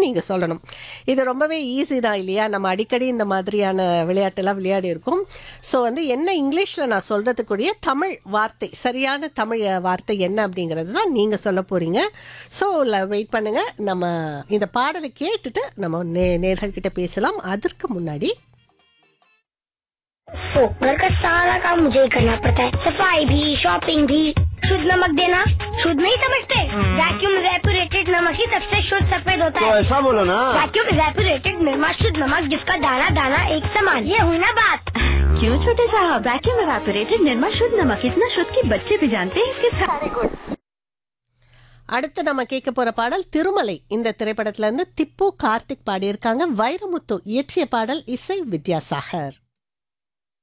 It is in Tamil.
நீங்க சொல்லணும் இது ரொம்பவே ஈஸி தான் இல்லையா நம்ம அடிக்கடி இந்த மாதிரியான விளையாட்டெல்லாம் விளையாடி இருக்கோம் ஸோ வந்து என்ன இங்கிலீஷ்ல நான் சொல்றதுக்குரிய தமிழ் வார்த்தை சரியான தமிழ் வார்த்தை என்ன அப்படிங்கிறது தான் நீங்க சொல்ல போறீங்க ஸோ வெயிட் பண்ணுங்க நம்ம இந்த பாடலை கேட்டுட்டு நம்ம நே நேர்கள்கிட்ட பேசலாம் அதற்கு முன்னாடி ओ, घर का सारा काम मुझे ही करना पड़ता है सफाई भी शॉपिंग भी शुद्ध नमक देना शुद्ध नहीं समझते वैक्यूम रेपुरेटेड नमक ही सबसे शुद्ध सफेद होता तो है ऐसा बोलो ना वैक्यूम रेपुरेटेड निर्मा शुद्ध नमक जिसका दाना दाना एक समान ये हुई ना बात क्यों छोटे साहब वैक्यूम एवापोरेटेड निर्मा शुद्ध नमक इतना शुद्ध कि बच्चे भी जानते हैं इसके सारे गुण அடுத்து நம்ம கேட்க போற பாடல் திருமலை இந்த திரைப்படத்துல இருந்து திப்பு கார்த்திக் பாடியிருக்காங்க வைரமுத்து இயற்றிய பாடல் இசை வித்யாசாகர்